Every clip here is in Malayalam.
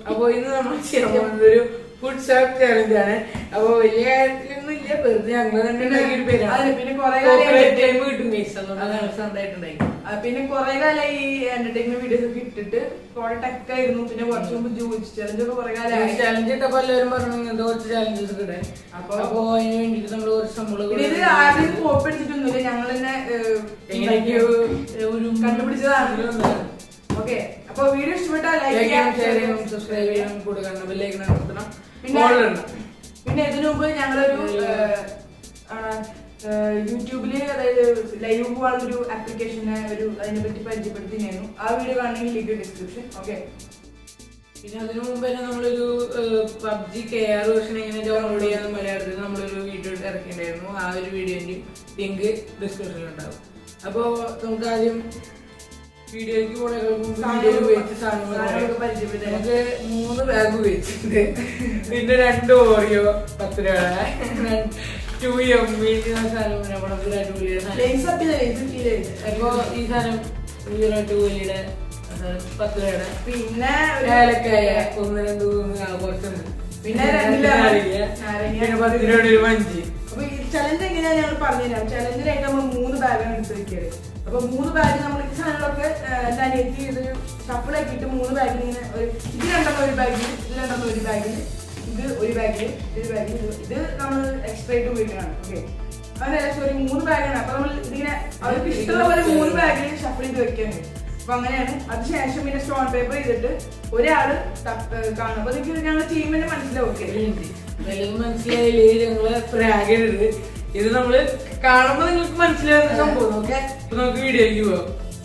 അപ്പൊ ഇന്ന് നമ്മൾ ചെയ്യാൻ പോകുന്നത് ഒരു ഫുഡ് ഷോപ്പ് ചാലഞ്ച് ആണ് അപ്പൊ വലിയ കാര്യത്തിലൊന്നും ഇല്ല വെറുതെ ഞങ്ങൾ തന്നെ ഉണ്ടാക്കിയ ഒരു പേരാണ് അതെ, പിന്നെ കുറേ കാലം ടൈം കിട്ടും ഗൈസ് അതുകൊണ്ടാണ് ഞങ്ങൾ സ്വന്തമായിട്ടുണ്ടായി ആ, പിന്നെ കുറെ കാലമായി ഈ എന്റർടൈൻമെന്റ് വീഡിയോസ് ഒക്കെ ഇട്ടിട്ട് കുറെ ടെക് ആയിരുന്നു പിന്നെ കുറച്ച് മുമ്പ് ജൂസ് ചലഞ്ച് ഒക്കെ കുറെ കാലമായി ചാലഞ്ച് ഇട്ടപ്പോ എല്ലാവരും പറഞ്ഞു ഇങ്ങനത്തെ കുറച്ച് ചാലഞ്ചസ് ഒക്കെ ഇടാൻ അപ്പൊ- അപ്പൊ അതിന് വേണ്ടിട്ട് നമ്മൾ കുറച്ച് പിന്നെ സംഭവം ഇത് ആദ്യം കോപ്പ് അടിച്ചിട്ടൊന്നുമില്ല ഞങ്ങൾ തന്നെ ഏഹ്, എങ്ങനെയൊക്കെയോ ഒരു കണ്ടുപിടിച്ചതാണ്. ഓക്കെ അപ്പൊ വീഡിയോ ഇഷ്ടപ്പെട്ടാൽ ലൈക്ക് ലൈക്ക് ചെയ്യണം ഷെയർ ചെയ്യാം ചെയ്യണം സബ്സ്ക്രൈബ് ചെയ്യണം കൂടെ കാണണം ബെല്ലൈക്കൺ അമർത്തണം പിന്നെ All ഇടണം. പിന്നെ ഇതിനു മുമ്പ് ഞങ്ങളൊരു ഏഹ്, ആണ്, ഏഹ്, യൂട്യൂബില് അതായത് ലൈവ് പോകാനുള്ളൊരു ആപ്ലിക്കേഷനെ ഒരു അതിനെ പറ്റി പരിചയപ്പെടുത്തിയിരുന്നു ആ വീഡിയോ കാണണമെങ്കിൽ ലിങ്ക് ഡിസ്ക്രിപ്ഷൻ ഓക്കെ പിന്നെ അതിനു മുമ്പ് തന്നെ നമ്മളൊരു പബ്ജി കെ ആർ വേർഷൻ എങ്ങനെ ഡൗൺലോഡ് ചെയ്യാന്ന് മലയാളത്തിൽ നമ്മളൊരു വീഡിയോ ഇറക്കിയിട്ടുണ്ടായിരുന്നു ആ ഒരു വീഡിയോന്റെ ലിങ്ക് ഡിസ്ക്രിപ്ഷനിൽ ഉണ്ടാവും അപ്പോ നമുക്ക് ആദ്യം വീഡിയോയ്ക്ക് പോണേക്കാൾ മുമ്പ് വീഡിയോ ഉപയോഗിച്ച സാധനങ്ങൾ സാധനങ്ങളൊക്കെ പറയാം. പരിചയപ്പെടുത്താം. നമുക്ക് മൂന്ന് ബാഗ് ഉപയോഗിച്ചിട്ടുണ്ട് പിന്നെ രണ്ട് ഓറിയോ പത്ത് രൂപ ടു എം ബി സാധനം നമ്മുടെ ഒരു അടിപൊളിയുടെ സാധനം ലേസ് അപ്പ് ചെയ്ത ലേസ് ഫീൽ ചെയ്ത് അപ്പൊ ഈ സാധനം വിരാട് കോഹ്ലിയുടെ സാധനം പത്ത് രൂപയുടെ പിന്നെ ഒരു- ഏലക്കായ ഒന്ന് രണ്ട് മൂന്ന് ആ കുറച്ചുണ്ട് പിന്നെ രണ്ട് നാരങ്ങ, നാരങ്ങ. പിന്നെ പത്ത് രൂപയുടെ ഒരു മഞ്ചി അപ്പൊ ഈ ചലഞ്ച് എങ്ങനെയാ ഞങ്ങൾ പറഞ്ഞുതരാം ചലഞ്ചിനായിട്ട് നമ്മൾ മൂന്ന് ബാഗാണ് എടുത്ത് വെക്കിയത് അപ്പൊ മൂന്ന് ബാഗ് നമ്മൾ ഈ സാധനങ്ങളൊക്കെ ഏഹ്, എന്റെ അനിയത്തി ഇതൊരു ഷഫിൾ ആക്കിയിട്ട് മൂന്ന് ബാഗിൽ ഇങ്ങനെ ഒരു ഇത് രണ്ടെണ്ണം ഒരു ബാഗിൽ ഇത് രണ്ടെണ്ണം ഒരു ബാഗിൽ ഇത് ഒരു ബാഗിൽ ഇത് ബാഗിൽ ഇത് നമ്മൾ എക്സ്ട്രാ ആയിട്ട് ഉപയോഗിക്കണം ഓക്കെ അങ്ങനെ സോറി മൂന്ന് ബാഗാണ് അപ്പൊ നമ്മൾ ഇതിങ്ങനെ അവർക്ക് ഇഷ്ടമുള്ള പോലെ മൂന്ന് ബാഗിൽ ഷഫിൾ ചെയ്ത് വെക്കാണ് അപ്പൊ അങ്ങനെയാണ് അതിനുശേഷം പിന്നെ സ്റ്റോൺ പേപ്പർ ചെയ്തിട്ട് ഒരാള് തപ്പ്- ഏഹ് കാണും അപ്പൊ നിങ്ങൾക്ക് ഞങ്ങൾ ടീമിനെ മനസ്സിലാവും okay? വല്ലതും മനസ്സിലായില്ലേ ഞങ്ങള് പ്രാഗരുത് ഇത് നമ്മള് കാണുമ്പോ നിങ്ങൾക്ക് മനസ്സിലാവുന്ന സംഭവം ഓക്കെ അപ്പൊ നമുക്ക് വീഡിയോയിലേക്ക് പോവാം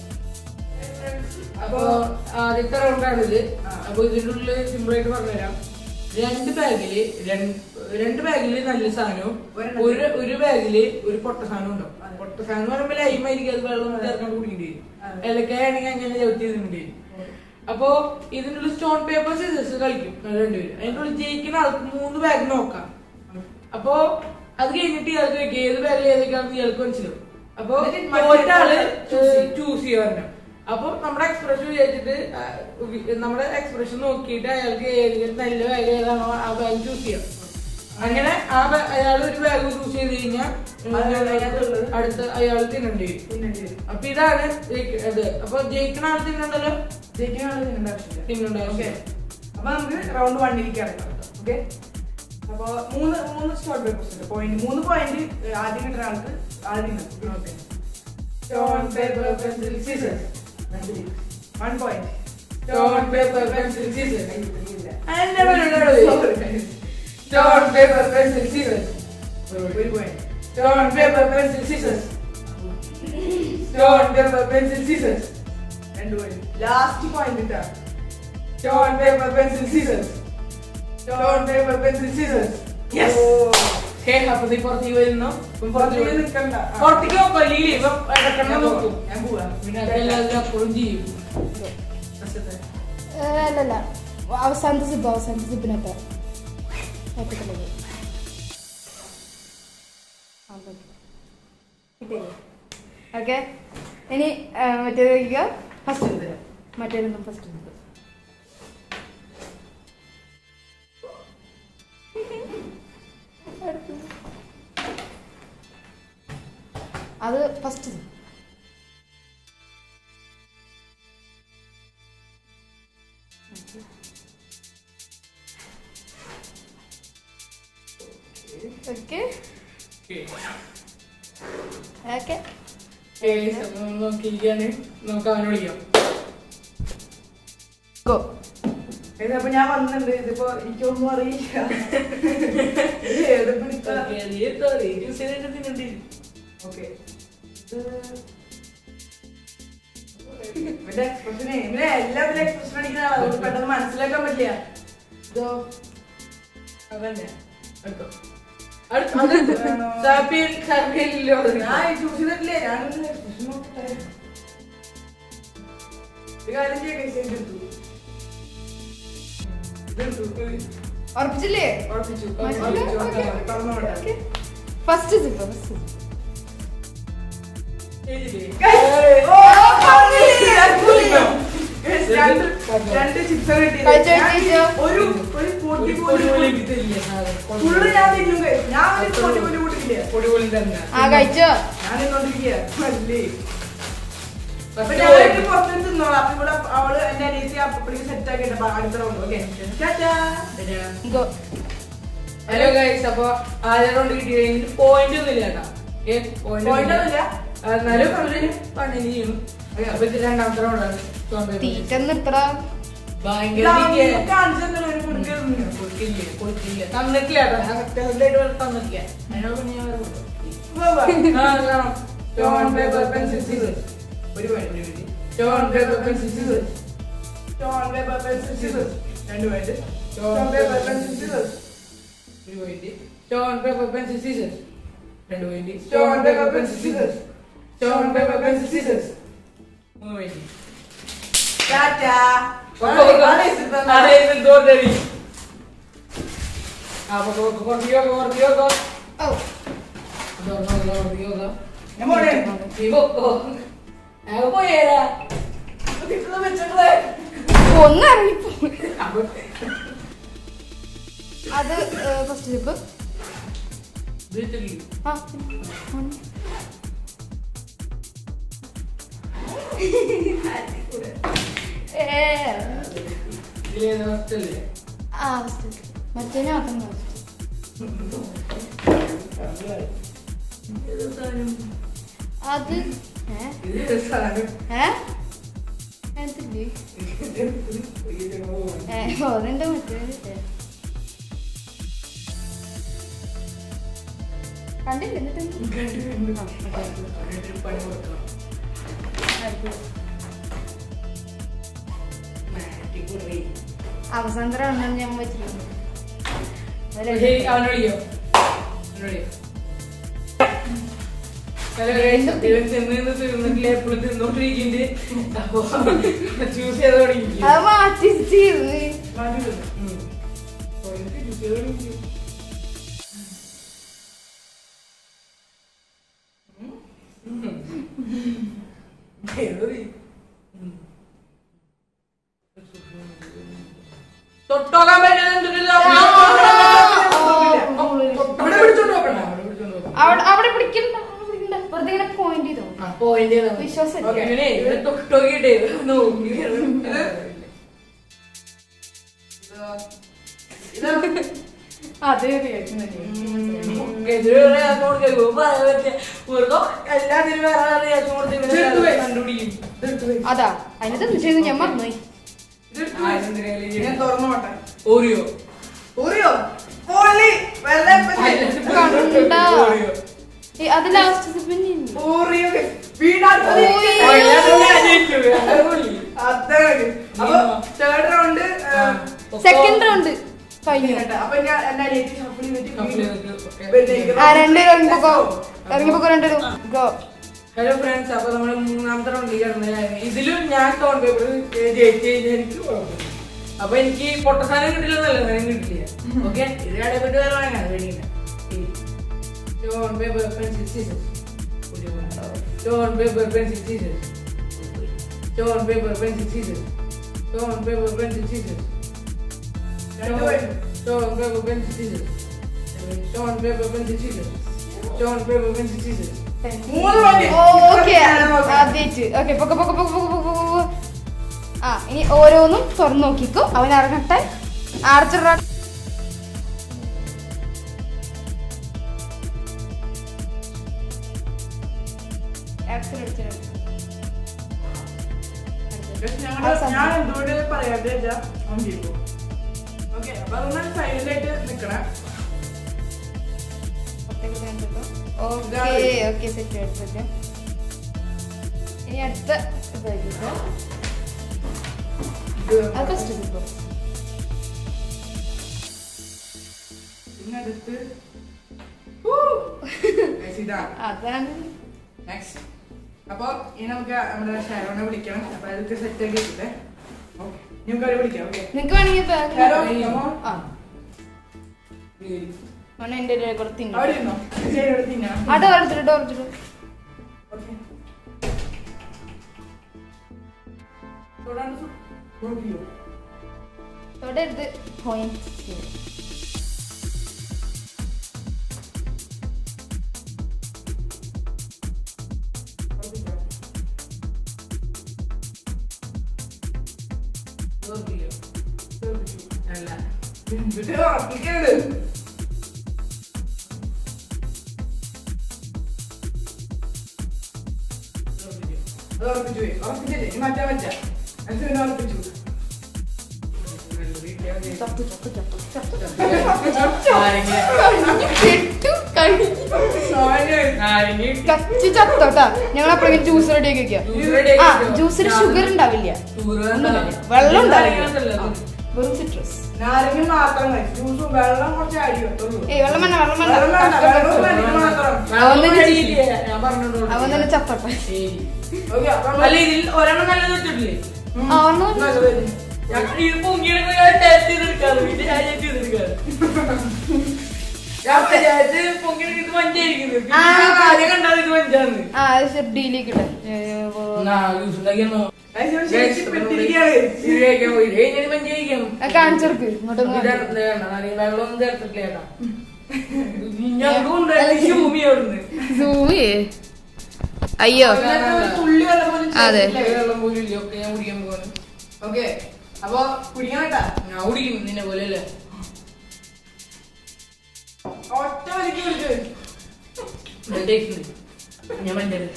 അപ്പൊ ആദ്യത്തെ റൗണ്ടാണ് ഇത് അപ്പൊ ഇതിന്റെ ഉള്ളിൽ സിമ്പിൾ ആയിട്ട് പറഞ്ഞുതരാം രണ്ട് ബാഗില് രണ്ട് ബാഗില് നല്ല സാധനവും ഒരെണ്ണം. ഒരു ഒരു ബാഗില് ഒരു പൊട്ട സാധനം ഉണ്ടാവും പൊട്ട സാധനം എന്ന് പറയുമ്പോൾ ലൈമായിരിക്കും അത് വെള്ളം ചേർക്കാൻ കുടിക്കേണ്ടി വരും അതെ. ഏലക്കായാണെങ്കിൽ അങ്ങനെ ചവിട്ടി തിന്നിട്ട് വരും അപ്പോ ഇതിന്റെ ഉള്ളിൽ സ്റ്റോൺ പേപ്പർ സിസേഴ്സ് കളിക്കും ഞങ്ങൾ രണ്ടുപേരും അതിന്റെ ഉള്ളിൽ ജയിക്കുന്ന ആൾക്ക് മൂന്ന് ബാഗ് നോക്കാം അപ്പോ അത് കഴിഞ്ഞിട്ട് ഇയാൾക്ക് വെക്കുക ഏത് ബാഗിൽ ഏതൊക്കെയാണെന്ന് ഇയാൾക്ക് മനസ്സിലാവും അപ്പൊ എന്നിട്ട് മറ്റേ തോറ്റ ആള് choose ചെയ്യും. ചൂസ് ചെയ്യാറുണ്ട് അപ്പൊ നമ്മുടെ എക്സ്പ്രഷൻ വിചാരിച്ചിട്ട് ആ, വി- നമ്മുടെ എക്സ്പ്രഷൻ നോക്കിയിട്ട് അയാൾക്ക് ഏതെങ്കിലും നല്ല ബാഗ് ഏതാണോ ആ ബാഗ് ചൂസ് ചെയ്യാം അങ്ങനെ ആ അയാൾ ഒരു ബാഗ് ചൂസ് ചെയ്ത് കഴിഞ്ഞാൽ അത് അതിനകത്തുള്ളത് അടുത്ത അയാൾ തിന്നേണ്ടി വരും തിന്നേണ്ടി വരും അപ്പൊ ഇതാണ് ജയിക്ക- ഇത് അപ്പൊ ജയിക്കണ ആൾ തിന്നണ്ടല്ലോ ജയിക്കാനുള്ള തിന്നേണ്ട ആവശ്യമില്ല തിന്നണ്ട ഓക്കെ ആവശ്യം അപ്പൊ നമുക്ക് റൗണ്ട് വണ്ണിലേക്ക് ഇറങ്ങാം ഓക്കെ അപ്പൊ മൂന്ന് മൂന്ന് സ്റ്റോൺ പേപ്പേഴ്സ് ഉണ്ട് പോയിന്റ് മൂന്ന് പോയിന്റ് ആദ്യം കിട്ടുന്ന ആൾക്ക് ആദ്യം okay stone paper pencil scissor one point Stone, paper, pencil, scissors. And never know. Stone, paper, pencil, scissors. ഒരു point Stone, paper, pencil, scissors. Stone, paper, pencil, scissors. രണ്ട് പോയിന്റ് ലാസ്റ്റ് പോയിന്റ് കിട്ടാ Stone, paper, pencil, scissors. Stone, paper, pencil, scissors. Yes. Hey അപ്പൊ നീ പുറത്തേക്ക് വരുന്നു ഇപ്പം പുറത്തേക്ക് പുറത്തേക്ക് വരും. നിൽക്കണ്ട ആ. പുറത്തേക്ക് നോക്കല്ലേ ഇപ്പം ഇടക്കണം നോക്കും ഞാൻ പോവാ പിന്നെ അതെല്ലാവരും അപ്പോഴും ചെയ്യും ഫസ്റ്റത്തെ. ഏഹ് അല്ലല്ല അവസാനത്തെ സിബ് അവസാനത്തെ സിബിനൊക്കെ ഓക്കെ ഇനി ഏഹ്, മറ്റേത് കഴിക്കുക ഫസ്റ്റ് എടുത്തരാം മറ്റേതൊന്നും ഫസ്റ്റ് എടുത്തു അത് ഫസ്റ്റ് ഓക്കെ ഓക്കെ ഏയ് നമ്മൾ നോക്കിയിരിക്കാണ് നമുക്ക് അവനെ വിളിക്കാം ഗോ അപ്പൊ ഞാൻ വന്നിട്ടുണ്ട് ഇതിപ്പോ എനിക്കൊന്നും അറിയില്ല ഇത് ഏത് പിടിച്ച ഓക്കെ ഇവന്റെ എക്സ്പ്രഷനെ ഇവനെ എല്ലാവരും എക്സ്പ്രഷൻ അടിക്കുന്ന ആളാ അതുകൊണ്ട് പെട്ടെന്ന് മനസ്സിലാക്കാൻ പറ്റില്ല ഇതോ അതന്നെ അടുത്തോ അടുത്ത- അത് സാപ്പിയൻ സാപ്പിയനിലോ ഞാൻ ചൂസ് ചെയ്തിട്ടില്ലേ ഞാൻ എക്സ്പ്രഷൻ നോക്കട്ടെ ഒരു കാര്യം ചെയ്യാം കൈസ് എടുത്തു ഇതെടുത്തു ഉറപ്പിച്ചില്ലേ ഉറപ്പിച്ചു മനസ്സിലായി? ഉറപ്പിച്ചു ഓക്കേ. ഓക്കേ, പറഞ്ഞോട്ടെ ഓക്കേ. ഫസ്റ്റ് സിബ് ഫസ്റ്റ് ഓ, പറഞ്ഞില്ലേ? അടിപൊളി. Guys, രണ്ട് രണ്ട് ചിപ്സ് കഴിച്ചോ, കഴിച്ചോ. ഫുള്ള് ഞാൻ തിന്നും guys. ഞാൻ ഒരു പൊടി പൊടി കൂട്ടിക്കില്ല പൊടി പോലും തന്നെ ആ കഴിച്ചോ ഞാൻ തിന്നോണ്ടിരിക്കുക അല്ലേ അപ്പൊ First ഞാൻ പോയിട്ട്. പുറത്തുനിന്ന് തിന്നോളാം അപ്പൊ ഇവിടെ അവള് എന്റെ അനിയത്തി അപ്പഴേക്ക് സെറ്റ് ആക്കിയിട്ട് അടുത്ത round okay go hello guys അപ്പൊ ആദ്യം റൗണ്ട് കിട്ടിയെങ്കിൽ പോയിന്റ് ഒന്നും ഇല്ല കേട്ടോ Point ഒന്നുമില്ല? എന്നാലും അവര് പണി ചെയ്യണം അപ്പൊ ഇത് രണ്ടാമത്തെ റൗണ്ടാണ് തീറ്റ ഇത്ര ഭയങ്കര തീറ്റയാ. കാണിച്ചു ഒരു കുടുക്കില്ല കൊടുക്കില്ല കൊടുക്കില്ല തന്നിട്ടില്ല കേട്ടോ ഞാൻ സത്യസന്ധമായിട്ട് വേറെ തന്നിട്ടില്ല അതിനോട് പിന്നെ ഞാൻ വേറെ കൊടുക്കും. ആ, കാണാം. Stone, paper, pencil, scissors. ഒരു point, ഒരു minute. Stone, paper, pencil, scissors. Stone, paper, pencil, scissors. രണ്ട് point. Stone, Stone, paper, pencil, scissors. ഒരു point. Stone, paper, pencil, scissors. രണ്ട് point. Stone, paper, pencil, scissors. Stone, paper, pencil, scissors. മൂന്ന് point. ടാറ്റാ. Cocoa, cocoa. ആളെ ഇഷ്ടം തന്നെ. ആളെ ഇത് തോറ്റടി. ആ, കൊക്കോ, കൊക്കോ, കുറച്ച് കൊക്കോ, കുറച്ച് കൊക്കോ. ഓ തുറന്നോ, തുറന്നോ, കുറച്ച് കൊക്കോ. ഞാൻ പോണേ. നീ കൊക്കോ. ഞാൻ പോയേരാ. കിട്ടുന്നത് വെച്ചിട്ടുള്ളേ. ഒന്ന് ഇറങ്ങിപ്പോ അപ്പൊ അത് ഫസ്റ്റ് സ്റ്റെപ്പ് ഇത് വെച്ചിട്ടില്ലേ? ആ ഏ ഇതിലേതാ first അല്ലേ? ആ ഫസ്റ്റ് മറ്റേ മാത്രം ഇത് സാധനം. അത് ഏ ഇത് സാധനം. ഏ എന്തില്ലേ ഏ ഓ നിന്റെ മറ്റേ ഏ. കണ്ടില്ല എന്നിട്ട് അവനൊരു പണി കൊടുക്കണം. മാറ്റിക്കുറി. അവസാനത്തെ റൗണ്ടാണ് ഞാൻ വെച്ചിട്ടുണ്ട് ശരി, അവനെ വിളിക്കോ? അവനെ വിളിക്കോ? ഹലോ guys, ഇവൻ ചെന്ന് നിന്ന് തീർന്നിട്ടില്ല എപ്പോഴും തിന്നോണ്ടിരിക്കുന്നുണ്ട് അപ്പൊ ചൂസ് ചെയ്ത് തുടങ്ങി അത് മാറ്റി ചെയ്ത് മാറ്റി തിന്നു. ഉം. അപ്പൊ എനിക്ക് choose ചെയ്ത് തുടങ്ങി. ഏതോടി? ഉം. തൊട്ടോക്കാൻ പറ്റുന്ന എന്തൊരു ഇവിടെ പിടിച്ചോണ്ട് നോക്കണ്ട അവിടെ പിടിച്ചോണ്ട് നോക്കണ്ട അവിടെ അവിടെ പിടിക്കണ്ട അവിടെ പിടിക്കണ്ട വെറുതെ ഇങ്ങനെ പോയിന്റ് ചെയ്തോ ആ, point ചെയ്താ മതി. വിശ്വാസം ഇല്ല. Okay, ഇവനെ ഇവിടെ തൊട്ടോക്കിയിട്ടേ നോക്കി അത് റിയാക്ഷൻ എതിരെ കൊടുക്കുക പറയാൻ പറ്റില്ല വെറുതെ എല്ലാത്തിനും വേറെ റിയാക്ഷൻ കൊടുത്ത് ചെറുത് ഇവനെ പോയി. കണ്ടുപിടിക്കും ഇതെടുത്ത് വെയ്. അതാ അതിനകത്ത് ചെയ്ത് ഞാൻ മറന്നുപോയി ഇതെടുത്ത് ആ, വെയ്. ഇതെന്തിനാ ഞാൻ തുറന്നു പോട്ടെ ഓറിയോ ഓറിയോ പൊളി വെറുതെ കണ്ടാ. ഓറിയോ ഏ, അത് ലാസ്റ്റ് പിന്നെ ഓറിയോ വീണാൽ ഓയ്. അതാണ് അപ്പൊ തേർഡ് റൗണ്ട് സെക്കൻഡ് റൗണ്ട് കഴിഞ്ഞു അപ്പൊ ഞാൻ എന്റെ അനിയത്തി ഷഫിൾ Shuffle ചെയ്തിട്ട് ചെയ്തിട്ട്, okay. ഇവരിലേക്ക് ആ രണ്ട് ഇറങ്ങിപ്പോ ഇറങ്ങിപ്പോ രണ്ടു ഗോ ഹലോ ഫ്രണ്ട്സ് അപ്പൊ നമ്മള് മൂന്നാമത്തെ റൗണ്ടിൽ കിടന്നതായിരുന്നു ഇതിലും ഞാൻ സ്റ്റോൺ പേപ്പർ ജയിച്ചു കഴിഞ്ഞാൽ എനിക്ക് കുഴപ്പമില്ല അപ്പൊ എനിക്ക് പൊട്ടസാനം കിട്ടില്ല നല്ല സാധനം കിട്ടില്ല ഓക്കെ ഇത് ഇടപെട്ട് വേറെ വാങ്ങാൻ വേണ്ടിയില്ല stone paper pencil scissor stone paper pencil scissor stone paper pencil scissor stone paper pencil scissor രണ്ട് പേരും. Stone paper pencil scissor stone paper pencil scissor stone paper pencil scissor മൂന്ന് മതി. ഓക്കെ ഞാൻ നോക്കാം. ആദ്യമായിട്ട് ഓക്കെ പൊക്ക പൊക്ക പൊക്ക പൊക്ക പൊക്ക പൊക്ക പൊക്ക. ആ ഇനി ഓരോന്നും തുറന്നു നോക്കിക്കോ അവൻ ഇറങ്ങട്ടെ ആർച്ചറ ഞങ്ങള് ഞാൻ എന്തുകൊണ്ട് പറയാതെ വെച്ചാ അവൻ ചെയ്തു ഓക്കെ അപ്പൊ അതൊന്ന് സൈലന്റ് ആയിട്ട് നിക്കണേ ഓക്കെ ഓക്കെ സെറ്റ് എടുത്തിട്ട് ഇനി അടുത്ത ഉപയോഗിക്കുക ഇത് അത് ഫസ്റ്റ് എടുക്കോ പിന്നെ അടുത്ത് Guys, ഇതാണ് അതാണ് നെക്സ്റ്റ് അപ്പൊ ഇനി നമുക്ക് നമ്മുടെ ഷാരോനെ വിളിക്കണം അപ്പൊ അതൊക്കെ സെറ്റ് ആക്കി ഇട്ടില്ലേ ഓക്കെ നമുക്ക് അവരെ വിളിക്കാം ഓക്കെ നിനക്ക് വേണമെങ്കിൽ ഷാരോ ബാഗ് come on. ആ മോനെ എൻ്റെ കൂടെ തിന്നു അവിടെ ഇരുന്നോ ശരി അവിടെ തിന്നാം ആ ഡോർ എടുത്തിട്ട് ഡോർ എടുത്തിട്ട് ഓക്കെ തൊടാണ്ട് കൊടുക്കില്ലോ തൊടരുത് പോയിന്റ് ഉറപ്പിക്കോ? അല്ല എന്നിട്ട് ഉറപ്പിക്കരുത് ഉറപ്പിക്കോ? അത് ഉറപ്പിച്ചു പോയി ഉറപ്പിച്ചില്ലേ ഇനി മാറ്റാൻ പറ്റാ അത് പിന്നെ ഉറപ്പിച്ചു നല്ലത് കിട്ടിയാ മതി. ചത്തു ചത്തു ചത്തു ചത്തു നാരങ്ങ. കെട്ടു കഴിഞ്ഞു നാരങ്ങ ഇട്ട് കച്ചി ചത്തോട്ടാ ഞങ്ങൾ അപ്പോഴേക്കും ജ്യൂസ് റെഡി ആക്കി വെക്കാം ജ്യൂസ് ready ആ ആക്കി വെച്ചോ. ജ്യൂസിൽ ഞാൻ- ഷുഗർ ഉണ്ടാവില്ല ഷുഗർ ഒന്നുമില്ല. വേണ്ട. വെള്ളം ഉണ്ടാവില്ല നാരങ്ങ ആ, വെറും സിട്രസ് നാരങ്ങ മാത്രം മതി ജ്യൂസും വെള്ളം കുറച്ച് അടി വെക്കുള്ളൂ ഏയ് വെള്ളം വേണ്ട വെള്ളം വേണ്ട വെള്ളം വേണ്ട വെള്ളം വേണ്ട മാത്രം അവൻ തന്നെ വെള്ളം ചെയ്യില്ല. ഇല്ല. ഞാൻ പറഞ്ഞോണ്ട് അവൻ തന്നെ ചത്തോട്ടെ ശരി. ഓക്കെ അപ്പൊ അല്ല ഇതിൽ ഒരെണ്ണം നല്ലത് വെച്ചിട്ടില്ലേ ആ ഒന്നും നല്ലത് ഞാൻ ഇത് പൊങ്ങിയെടുക്കുമ്പോ ഞാൻ ടേസ്റ്റ് ചെയ്തെടുക്കാറ് പിന്നെ ഞാൻ ടേസ്റ്റ് ചെയ്തെടുക്കാറ് ഞാൻ വിചാരിച്ച് പൊങ്ങിയെടുക്ക ഇത് മഞ്ചായിരിക്കുന്നത് പിന്നെ ആ. ഞാൻ ആദ്യം കണ്ടാൽ ഇത് മഞ്ചാന്ന് ആ അത് ഷെഡിയിലേക്ക് ഇട്ടെ എന്നാ, ജ്യൂസ് ഉണ്ടാക്കിയെന്നോ? ശരിക്കും പെട്ടിരിക്കുകയാണ് ഇത് കഴിക്കാൻ പോയി. ഏയ്, ഞാൻ മഞ്ച് കഴിക്കാം. കാണിച്ചെടുക്ക് ഇങ്ങോട്ടൊന്ന് ഇത് കാണിച്ച്. വേണ്ട, നാരങ്ങ വെള്ളമൊന്നും ചേർത്തിട്ടില്ല ചേട്ടാ. ഞങ്ങൾക്ക് കൊണ്ടുവരുന്ന ഈ ഭൂമി അവിടുന്ന്. Zoom ചെയ്യ്. അയ്യോ ഇതിനകത്ത് ഒരു തുള്ളി വെള്ളം പോലും അതെ. ചേർത്തില്ല. വെള്ളം പോലും ഇല്ല. ഒക്കെ ഞാൻ കുടിക്കാൻ പോവാണ്. ഓക്കെ അപ്പൊ കുടിക്കണം കേട്ടാ ഞാൻ കുടിക്കും നിന്നെ പോലെ അല്ലേ ഒറ്റ വലിക്ക് കുടിച്ചു നല്ല taste ഉണ്ട്. ഞാൻ മഞ്ചാണ്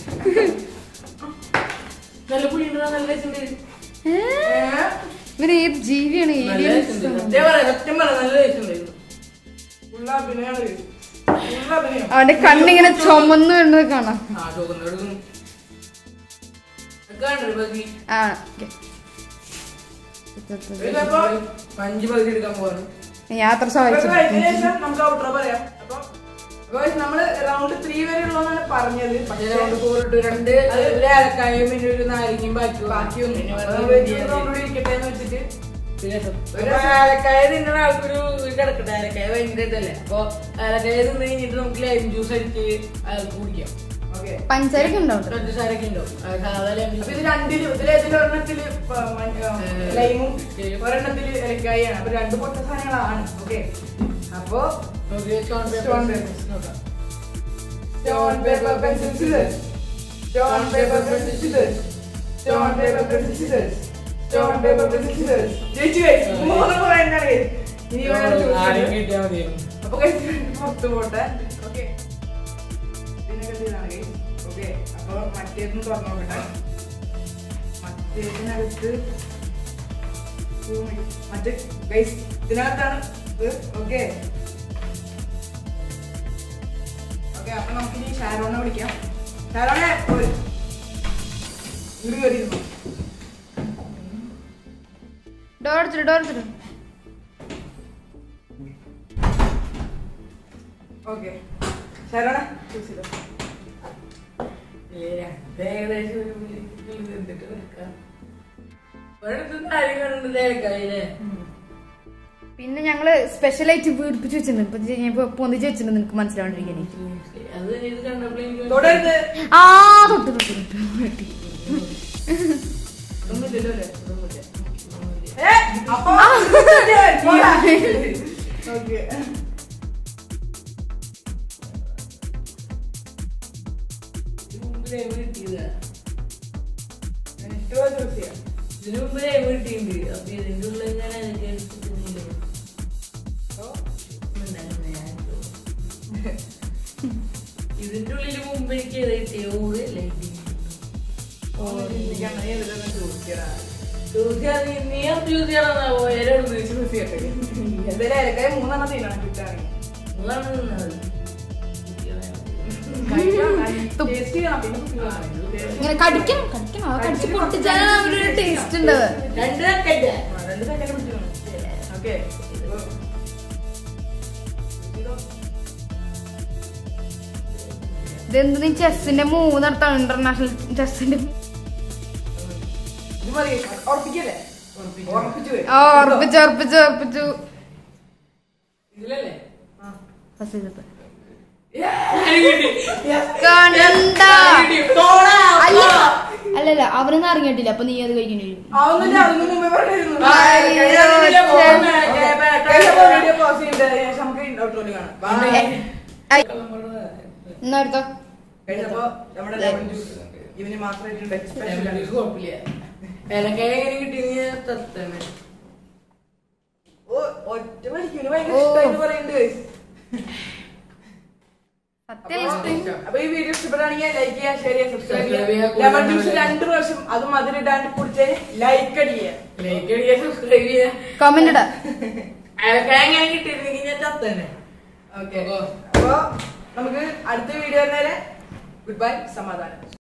നല്ല പുളി ഉണ്ട് നല്ല taste ഉണ്ട്. ഏ? ഇവൻ ഏത് ജീവിയാണ് നല്ല ഏലിയൻ taste ഉണ്ട്. സത്യം പറയാം സത്യം പറയാം നല്ല taste ഉണ്ടായിരുന്നു ഉള്ള അഭിനയാണ് ഉള്ള അഭിനയം അവന്റെ കണ്ണിങ്ങനെ ചുമന്ന് വേണ്ടത് കാണാം ആ ചോക്കുന്നടുക്കും കണ്ടു ബാക്കി ആ ഇതിപ്പോ പഞ്ച് പകുതി എടുക്കാൻ പോവാണ് യാത്ര ഇതൊക്കെ സഹായിച്ചു കഴിഞ്ഞതിന് ശേഷം നമുക്ക് ഔട്ടർ പറയാം അപ്പൊ guys, നമ്മള് റൗണ്ട് ത്രീ വരെ ഉള്ളതാണ് പറഞ്ഞത് പക്ഷേ രണ്ട് കോറിട്ട് രണ്ട് അത് ഒരു ഏലക്കായും പിന്നെ ഒരു നാരങ്ങയും ബാക്കി ബാക്കിയൊന്നും പിന്നെ അത് വെറുതെ വെച്ച് ഇരിക്കാൻ round കൂടി ഇരിക്കട്ടെ എന്ന് വെച്ചിട്ട് പിന്നെ ഒരു ഏലക്കായ തിന്നുന്ന ആൾക്കൊരു ഇത് കിടക്കട്ടെ ഏലക്കായ ഭയങ്കര ഇതല്ലേ അപ്പൊ ഏലക്കായ തിന്ന് കഴിഞ്ഞിട്ട് നമുക്ക് ലൈം ജ്യൂസ് അടിച്ച് അയാൾക്ക് കുടിക്കാം ഓക്കെ പഞ്ചാരക്ക് ഉണ്ടാവും പഞ്ചസാരൊക്കെ ഉണ്ടാവും അത് സാധാ ലൈം അപ്പൊ ഇത് ജ്യൂസ് രണ്ടിലും ഇതിൽ ഇതിൽ ഒരെണ്ണത്തില് പ- മ- ഏ, ലൈമും ലൈമും. ഒരെണ്ണത്തില് ഇലക്കായാണ് അപ്പൊ രണ്ട് പൊട്ട സാധനങ്ങളാണ് ഓക്കെ അപ്പൊ നമുക്ക് സ്റ്റോൺ Stone പേപ്പർ paper. നോക്കാം stone paper pencil scissors stone paper pencil scissors stone paper pencil scissors stone paper pencil scissors ജയിച്ചു guys. മൂന്ന് പോയിന്റ് ആണ് guys. ഇനി വേണം choose നാരങ്ങ ചെയ്യാൻ. കിട്ടിയാൽ മതിയായിരുന്നു അപ്പൊ guys, പുറത്ത് പോട്ടെ ഓക്കെ പിന്നെ കണ്ടിതാണ് guys. ഓക്കെ അപ്പൊ മറ്റേതും തുറന്നു നോക്കട്ടെ മറ്റേതിനകത്ത് ഉം, മറ്റേ ഗൈസ് ഇതിനകത്താണ് ഇത് ഓക്കെ ഓക്കെ അപ്പൊ നമുക്ക് ഇനി ഷാരോണെ വിളിക്കാം ഷാരോണെ പോര്. ഇങ്ങോട്ട് കയറിയിരുന്നു ഡോർ അടിച്ചിട്ട് ഡോർ അടിച്ചിട്ട് ഓക്കെ ഷാരോണെ ചൂസ് ചെയ്തോ ഏകദേശം ഒരു ഇത് എന്തിട്ട് വെക്കാം ഒരിടത്ത് നാരങ്ങ കണ്ടിട്ട് ഏലക്കായല്ലേ പിന്നെ ഞങ്ങള് സ്പെഷ്യലായിട്ട് വീർപ്പിച്ച് വെച്ചിട്ടുണ്ട് ഇപ്പൊ ഇത് ഞാൻ ഇപ്പൊ പൊന്തിച്ച് വെച്ചിട്ടുണ്ട് നിനക്ക് മനസ്സിലാണ്ടിരിക്കാൻ അത് ഇത് കണ്ടപ്പോൾ എനിക്ക് തുടരുത് ആ തൊട്ട് തൊട്ട് തൊട്ട് വെട്ടി. ഒന്നുമില്ലല്ലോ അല്ലേ ഒന്നുമില്ല. ഒന്നുമില്ല. ഏ, അപ്പൊ ഓക്കെ ഇതിന് മുമ്പ് ലൈവ് കിട്ടിയതാ. ഇഷ്ടമുള്ള ചൂസ് ചെയ്യാം ഇതിന് മുമ്പ് ലൈവ് കിട്ടിയിട്ടുണ്ട് അപ്പൊ ഇതിന്റെ ഉള്ളിൽ ഞാൻ എനിക്ക് എടുത്തിട്ടില്ല ഇതിന്റെ ഉള്ളിൽ മുമ്പ് എനിക്ക് ഏതാ കിട്ടിയ ഊര് ലൈറ്റ് ചിന്തിക്കാൻ ഏതിലൊന്നും ചൂസ് ചെയ്യടാ നീ യൂസ് ചെയ്യണമെന്നാ പോയാലും ചൂസ് ചെയ്യട്ടെ എന്തായാലും ഏലക്കായ മൂന്നെണ്ണം തിന്നണം കിട്ടുകയാണെങ്കിൽ ടേസ്റ്റ് ചെയ്യണം പിന്നെ കുട്ടികളാണ്. Taste ഇങ്ങനെ കടിക്കണം കടിക്കണം ആ കടിച്ച് പൊട്ടിച്ചാൽ ഒരു ടേസ്റ്റ് ഉണ്ട് രണ്ട് കക്കല്ലേ ആ, രണ്ട് സെക്കൻഡ് പിടിച്ചിരുന്നു ഓക്കെ ഇതെന്ത് നീ ചെസ്സിന്റെ മൂന്നിടത്താണ് ഇന്റർനാഷണൽ ചെസ്സിന്റെ ഇത് മതി ഉറപ്പിക്കല്ലേ ഉറപ്പിച്ചു. ഉറപ്പിച്ചു പോയി. ആ ഉറപ്പിച്ചു ഉറപ്പിച്ചു ഉറപ്പിച്ചു ഇതിലല്ലേ ഫസ്റ്റ് ചെയ്തപ്പോ. ഞാൻ കിട്ടി. കണ്ട കിട്ടി. പോടാ, അല്ല പോടാ. അല്ലല്ല അവനൊന്നും അറിഞ്ഞിട്ടില്ല അപ്പൊ നീ അത് കഴിക്കേണ്ടി വരും അതൊന്നും അതിന് മുമ്പേ പറഞ്ഞിരുന്നു. ആ, അയ്യോ, കഴിഞ്ഞ ഛെ. പോകുന്ന കഴിഞ്ഞ പോലെ video pause ചെയ്തിട്ട് ശേഷം നമുക്ക് outro കാണാം. Bye. ഐ, എന്നാ എടുത്തോ കഴിഞ്ഞപ്പോ നമ്മുടെ lemon juice ഇവന് മാത്രമായിട്ടുള്ള special ആണ്. കുഴപ്പമില്ല ഏലക്കായ എങ്ങനെ കിട്ടിയെന്ന് ഞാൻ തത്തന്നെ ഓ ഒറ്റ മണിക്കൂര് ഭയങ്കര ഓ. ഇഷ്ടമായിട്ട് പറയുന്നുണ്ട് സത്യം അപ്പൊ ഇഷ്ടം അപ്പൊ ഈ വീഡിയോ ഇഷ്ടപ്പെടുകയാണെങ്കിൽ ലൈക്ക് ചെയ്യുക ഷെയർ ചെയ്യുക സബ്സ്ക്രൈബ് Subscribe ചെയ്യുക, ചെയ്യുക ലെമൺ ജ്യൂസ് കൂടുതൽ രണ്ട് പ്രാവശ്യം അത് മധുരിടാണ്ട് കുടിച്ചതിന് ലൈക്ക് അടിക്കുക ലൈക്ക് അടിക്കുക സബ്സ്ക്രൈബ് ചെയ്യുക കമന്റ് ഇടാ ഏലക്കായ എങ്ങനെ കിട്ടിയിരുന്നെങ്കിൽ ഞാൻ തത്തന്നെ ഓക്കെ അപ്പൊ അപ്പൊ നമുക്ക് അടുത്ത വീഡിയോ വരെ ഗുഡ് ബൈ സമാധാനം